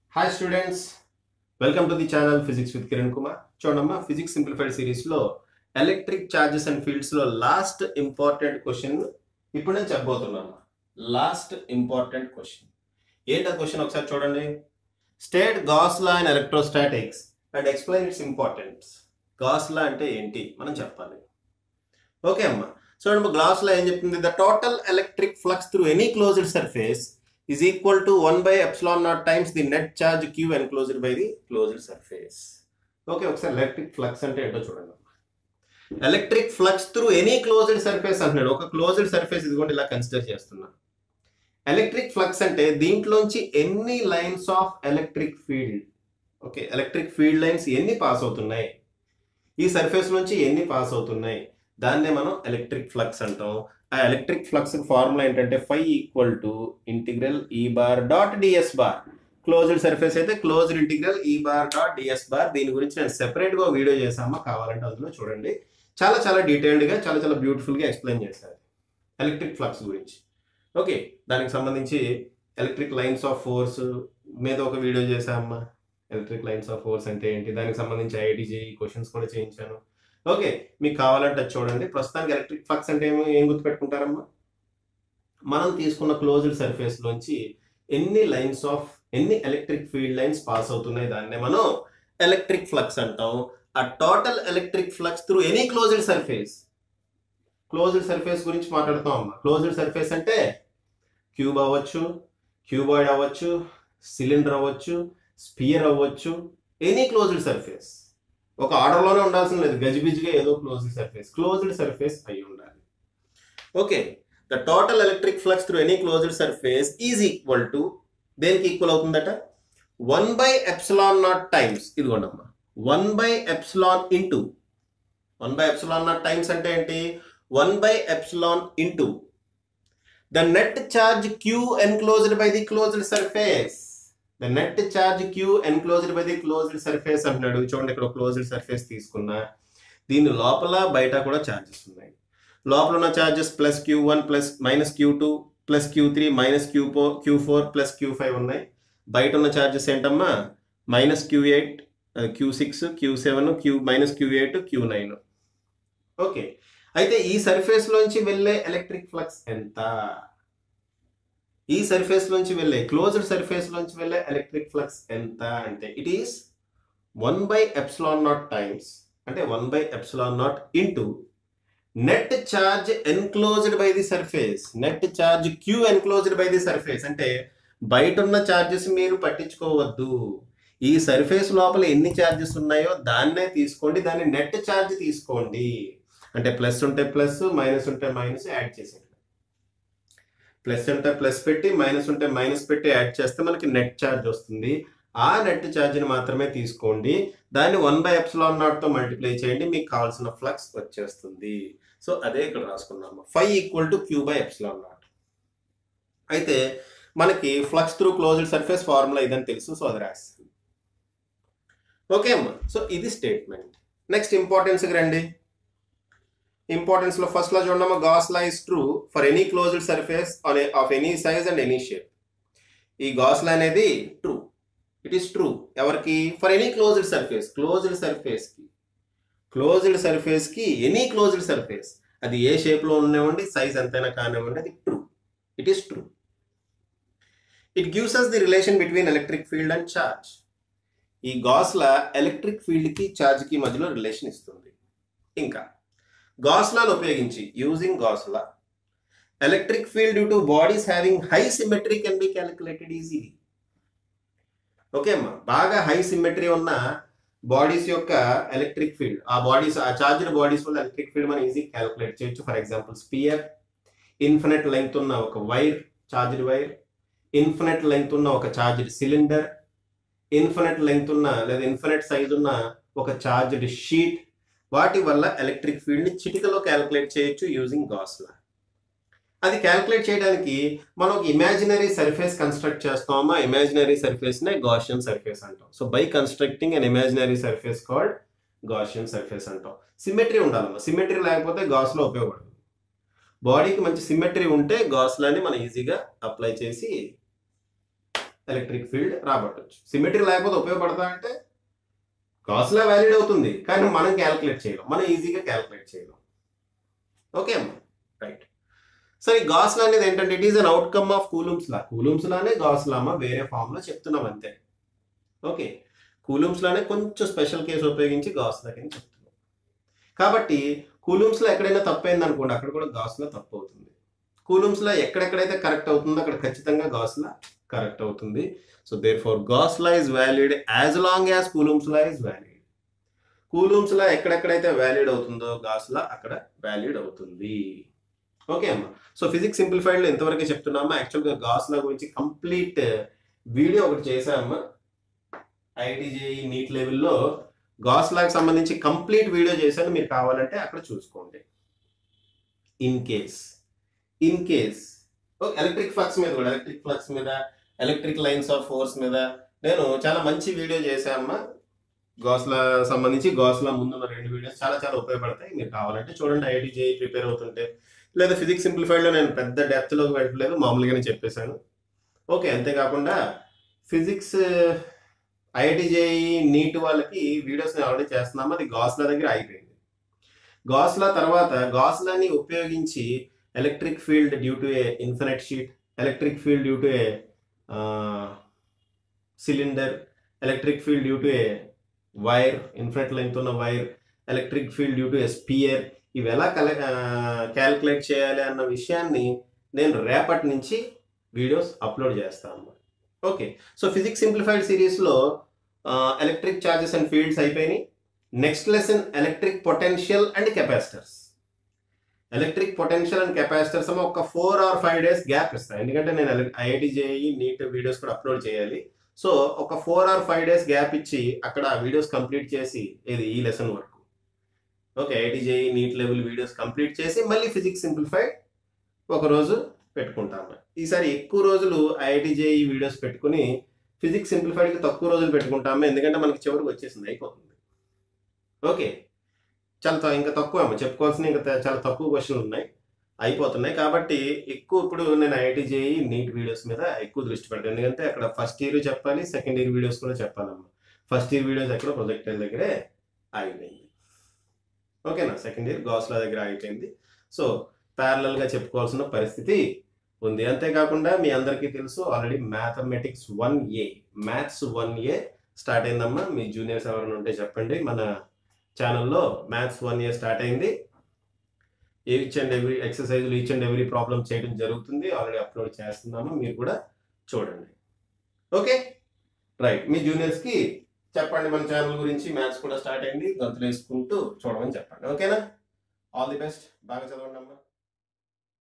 Hi students welcome to the channel physics with Kiran Kumar చూడమ్మా physics simplified సిరీస్లో electric charges and ఫీల్డ్స్లో last important question ఇప్పుడు నేను చెప్పబోతున్నాను లాస్ట్ ఇంపార్టెంట్ క్వశ్చన్ ఏంటి ఆ క్వశ్చన్ ఒకసారి చూడండి state Gauss law and electrostatics and explain its importance Gauss law అంటే ఏంటి మనం చెప్పాలి ఓకే అమ్మా చూడండి గ్లాస్ లా ఏం చెప్తుంది the total electric flux through any closed surface is equal to 1 by epsilon naught times the net charge q enclosed by the closed surface. Okay ఒకసారి electric flux అంటే ఏంటో చూడండి electric flux through any closed surface అంటున్నాడు ఒక closed surface ఇదిగోండి ఇలా consider చేస్తున్నా electric flux అంటే దీంట్లోంచి ఎన్ని lines of electric field okay electric field lines ఎన్ని పాస్ అవుతున్నాయి ఈ సర్ఫేస్ నుంచి ఎన్ని పాస్ అవుతున్నాయి దాన్నే మనం ఎలక్ట్రిక్ ఫ్లక్స్ అంటాం ఆ ఎలక్ట్రిక్ ఫ్లక్స్ ఫార్ములా ఏంటంటే phi equal to integral E bar dot D S bar closed surface అయితే closed integral E bar dot D S bar దీని గురించి నేను సెపరేట్ గా వీడియో చేసామా కావాలంటే అందులో చూడండి చాలా చాలా డీటెయిల్డ్ గా చాలా చాలా బ్యూటిఫుల్ గా ఎక్స్ప్లెయిన్ చేశారు ఎలక్ట్రిక్ ఫ్లక్స్ గురించి ఓకే దానికి సంబంధించి ఎలక్ట్రిక్ లైన్స్ ఆఫ్ ఫోర్స్ మీద ఒక వీడియో చేసామా ఎలక్ట్రిక్ లైన్స్ ఆఫ్ ఫోర్స్ అంటే ఏంటి దానికి సంబంధించి ఐఐటీజీ క్వశ్చన్స్ కూడా చేయించాను ఓకే మీకు కావాలంటే అది చూడండి ప్రస్తుతానికి ఎలక్ట్రిక్ ఫ్లక్స్ అంటే ఏమి ఏం గుర్తుపెట్టుకుంటారమ్మా మనం తీసుకున్న క్లోజ్డ్ సర్ఫేస్ లోంచి ఎన్ని లైన్స్ ఆఫ్ ఎన్ని ఎలక్ట్రిక్ ఫీల్డ్ లైన్స్ పాస్ అవుతున్నాయి దాన్నే మనం ఎలక్ట్రిక్ ఫ్లక్స్ అంటాం ఆ total electric flux through any closed surface closed surface గురించి మాట్లాడుతాం అమ్మా క్లోజ్డ్ సర్ఫేస్ అంటే క్యూబ్ అవ్వచ్చు క్యూబాయిడ్ అవ్వచ్చు సిలిండర్ అవ్వచ్చు స్పియర్ అవ్వచ్చు ఎనీ క్లోజ్డ్ సర్ఫేస్ ఒక ఆర్డర్లోనే ఉండాల్సిన లేదు గజిబిజిగా ఏదో క్లోజ్డ్ సర్ఫేస్ క్లోజ్డ్ సర్ఫేస్ అయి ఉండాలి okay the total electric flux through any closed surface is equal to దేనికి ఈక్వల్ అవుతుందట one by epsilon naught times ఇదిగోండమ్మా one by epsilon into one by epsilon naught times అంటే ఏంటి one by epsilon into the net charge Q enclosed by the closed surface the net charge Q enclosed by the closed surface అంటున్నాడు చూడండి ఇక్కడ closed surface తీసుకున్నా దీని లోపల బయట కూడా ఛార్జెస్ ఉన్నాయి లోపల ఉన్న charges plus Q one plus minus Q two plus Q three minus Q four Q four plus Q five ఉన్నాయి బయట ఉన్న ఛార్జెస్ ఏంటమ్మా minus Q eight Q six Q seven Q minus Q eight Q nine okay అయితే ఈ surface లోంచి వెళ్ళే electric flux ఎంత ఈ సర్ఫేస్ నుంచి వెళ్ళే క్లోజ్డ్ సర్ఫేస్ నుంచి వెళ్ళే ఎలక్ట్రిక్ ఫ్లక్స్ ఎంత అంటే it is one by epsilon naught times అంటే one by epsilon naught into net charge enclosed by the surface net charge Q enclosed by the surface అంటే బయట ఉన్న చార్జెస్ మీరు పట్టించుకోవద్దు ఈ సర్ఫేస్ లోపల ఎన్ని చార్జెస్ ఉన్నాయో దాన్నే తీసుకోండి దాన్ని నెట్ చార్జ్ తీసుకోండి అంటే ప్లస్ ఉంటే ప్లస్ మైనస్ ఉంటే మైనస్ యాడ్ చేసేయండి ప్లస్ ఉంటే ప్లస్ పెట్టి మైనస్ ఉంటే మైనస్ పెట్టి యాడ్ చేస్తే మనకి నెట్ ఛార్జ్ వస్తుంది ఆ నెట్ ఛార్జ్ని మాత్రమే తీసుకోండి దాన్ని వన్ బై ఎప్సిలాన్ నాట్తో మల్టిప్లై చేయండి మీకు కావాల్సిన ఫ్లక్స్ వచ్చేస్తుంది సో అదే ఇక్కడ రాసుకున్నాము phi equal to Q by epsilon naught అయితే మనకి flux through closed surface formula ఇదని తెలుసు సో అది రాస్తాం ఓకే అమ్మా సో ఇది స్టేట్మెంట్ నెక్స్ట్ ఇంపార్టెన్స్కి రండి ఇంపార్టెన్స్ లో ఫస్ట్ లో చూడమ్మా Gauss law is true for any closed surface of any size and any shape ఈ గాస్ లా అనేది ట్రూ ఇట్ ఈస్ ట్రూ ఎవరికి for any closed surface closed surface కి closed surface కి any closed surface అది ఏ shape లో ఉండనివ్వండి size ఎంతైనా కానివ్వండి అది true it is true it gives us the relation between electric field and charge ఈ గాస్ లా ఎలక్ట్రిక్ ఫీల్డ్ కి ఛార్జ్ కి మధ్యలో రిలేషన్ ఇస్తుంది ఇంకా గాస్లాను ఉపయోగించి using Gauss law electric field due to bodies having high symmetry can be calculated easily okay అమ్మా బాగా హై సిమెట్రీ ఉన్న బాడీస్ యొక్క ఎలక్ట్రిక్ ఫీల్డ్ ఆ బాడీస్ ఆ చార్జ్డ్ బాడీస్ వల్ల ఎలక్ట్రిక్ ఫీల్డ్ మనం ఈజీ క్యాలిక్యులేట్ చేయొచ్చు for example sphere infinite length ఉన్న ఒక wire charged wire infinite length ఉన్న ఒక చార్జ్డ్ సిలిండర్ ఇన్ఫినిట్ లెంగ్త్ ఉన్న లేదా ఇన్ఫినిట్ సైజ్ ఉన్న ఒక చార్జ్డ్ షీట్ వాటి వల్ల ఎలక్ట్రిక్ ఫీల్డ్ని చిటికలో క్యాలిక్యులేట్ చేయొచ్చు యూజింగ్ గాస్లా అది క్యాలిక్యులేట్ చేయడానికి మనం ఒక ఇమాజినరీ సర్ఫేస్ కన్స్ట్రక్ట్ చేస్తామా ఇమాజినరీ సర్ఫేస్నే గాషియన్ సర్ఫేస్ అంటాం so by constructing an imaginary surface called Gaussian surface అంటాం సిమెట్రీ ఉండాలమ్మా సిమెట్రీ లేకపోతే గాస్లో ఉపయోగపడదు బాడీకి మంచి సిమెట్రీ ఉంటే గాస్లాని మనం ఈజీగా అప్లై చేసి ఎలక్ట్రిక్ ఫీల్డ్ రాబట్టవచ్చు సిమెట్రీ లేకపోతే ఉపయోగపడతా అంటే గాస్లా వ్యాలిడ్ అవుతుంది కానీ మనం క్యాలిక్యులేట్ చేయలేం మనం ఈజీగా క్యాలిక్యులేట్ చేయలేం ఓకే అమ్మా రైట్ సరే గాస్లా అనేది ఏంటంటే it is an outcome of Coulomb's law Coulomb's లానే గాస్లా అమ్మ వేరే ఫామ్ లో చెప్తున్నాం అంతే ఓకే కూలూమ్స్ లానే కొంచెం స్పెషల్ కేసు ఉపయోగించి గాస్లా కింద చెప్తున్నాం కాబట్టి కూలూమ్స్ లో ఎక్కడైనా తప్పైంది అనుకోండి అక్కడ కూడా గాస్లా తప్పు అవుతుంది కూలూమ్స్ లో ఎక్కడెక్కడైతే కరెక్ట్ అవుతుందో అక్కడ ఖచ్చితంగా గాస్లా కరెక్ట్ అవుతుంది so therefore Gauss law is valid as long as Coulomb's law is valid Coulomb's law ఎక్కడెక్కడైతే వ్యాలిడ్ అవుతుందో గాస్లా అక్కడ వ్యాలిడ్ అవుతుంది ఓకే అమ్మా సో ఫిజిక్స్ సింప్లిఫైడ్ లో ఎంతవరకు చెప్తున్నామా యాక్చువల్గా గాస్లా గురించి కంప్లీట్ వీడియో ఒకటి చేసామా ఐటీజేఈ నీట్ లెవెల్లో గాస్లాకి సంబంధించి కంప్లీట్ వీడియో చేశాను మీరు కావాలంటే అక్కడ చూసుకోండి in case in case electric flux మీద కూడా ఎలక్ట్రిక్ ఫ్లక్స్ మీద ఎలక్ట్రిక్ లైన్స్ ఆఫ్ ఫోర్స్ మీద నేను చాలా మంచి వీడియో చేశామ్మా గోస్లా సంబంధించి గోస్లా ముందున్న రెండు వీడియోస్ చాలా చాలా ఉపయోగపడతాయి మీరు కావాలంటే చూడండి ఐఐటి జేఈ ప్రిపేర్ అవుతుంటే లేదా ఫిజిక్స్ సింప్లిఫైడ్లో నేను పెద్ద డెప్త్లోకి వెళ్ళలేదు మామూలుగానే చెప్పేశాను ఓకే అంతేకాకుండా ఫిజిక్స్ ఐఐటి జేఈ నీట్ వాళ్ళకి వీడియోస్ నేను ఆల్రెడీ చేస్తున్నాము అది గాస్లా దగ్గర అయిపోయింది గాస్లా తర్వాత గాస్లాని ఉపయోగించి electric field due to a infinite sheet electric field due to a cylinder electric field due to a wire infinite length ఉన్న wire electric field due to a sphere ఇవి ఎలా కల క్యాల్కులేట్ చేయాలి అన్న విషయాన్ని నేను రేపటి నుంచి వీడియోస్ అప్లోడ్ చేస్తాను ఓకే సో ఫిజిక్స్ సింప్లిఫైడ్ సిరీస్లో ఎలక్ట్రిక్ చార్జెస్ అండ్ ఫీల్డ్స్ అయిపోయినాయి next lesson electric potential and capacitors electric potential and capacitors ఏమో ఒక four or five days gap ఇస్తాను ఎందుకంటే నేను ఐఐటి జేఈ నీట్ వీడియోస్ కూడా అప్లోడ్ చేయాలి సో ఒక four or five days gap ఇచ్చి అక్కడ వీడియోస్ కంప్లీట్ చేసి ఇది ఈ లెసన్ వరకు okay IIT JEE NEET level videos complete చేసి మళ్ళీ ఫిజిక్స్ సింప్లిఫై ఒక రోజు పెట్టుకుంటాము ఈసారి ఎక్కువ రోజులు ఐఐటి జేఈ వీడియోస్ పెట్టుకుని ఫిజిక్స్ సింప్లిఫైడ్కి తక్కువ రోజులు పెట్టుకుంటాము ఎందుకంటే మనకి చివరికి వచ్చేసింది అయిపోతుంది ఓకే చాలా త- ఇంకా తక్కువ ఏమో చెప్పుకోవాల్సిన ఇంకా త- చాలా తక్కువ క్వశ్చన్లు ఉన్నాయి అయిపోతున్నాయి కాబట్టి ఎక్కువ ఇప్పుడు నేను ఐఐటి జేఈ నీట్ వీడియోస్ మీద ఎక్కువ దృష్టి పెడతాను ఎందుకంటే అక్కడ ఫస్ట్ ఇయర్ చెప్పాలి సెకండ్ ఇయర్ వీడియోస్ కూడా చెప్పాలమ్మా ఫస్ట్ ఇయర్ వీడియోస్ ఎక్కడ ప్రొజెక్టర్ దగ్గరే ఆగిపోయింది ఓకేనా సెకండ్ ఇయర్ గాస్లా దగ్గర ఆగిపోయింది సో ప్యారలల్ గా చెప్పుకోవాల్సిన పరిస్థితి ఉంది అంతేకాకుండా మీ అందరికీ తెలుసు already mathematics one A maths one A start అయిందమ్మా మీ జూనియర్స్ ఎవరైనా ఉంటే చెప్పండి మన ఛానల్లో మ్యాథ్స్ వన్ ఇయర్ స్టార్ట్ అయింది ఈచ్ అండ్ ఎవ్రీ ఎక్సర్సైజ్లు ఈచ్ అండ్ ఎవ్రీ ప్రాబ్లం చేయడం జరుగుతుంది ఆల్రెడీ అప్లోడ్ చేస్తున్నాము మీరు కూడా చూడండి ఓకే రైట్ మీ జూనియర్స్కి చెప్పండి మన ఛానల్ గురించి మ్యాథ్స్ కూడా స్టార్ట్ అయింది గంతులు వేసుకుంటూ చూడమని చెప్పండి ఓకేనా ఆల్ ది బెస్ట్ బాగా చదవండి అమ్మా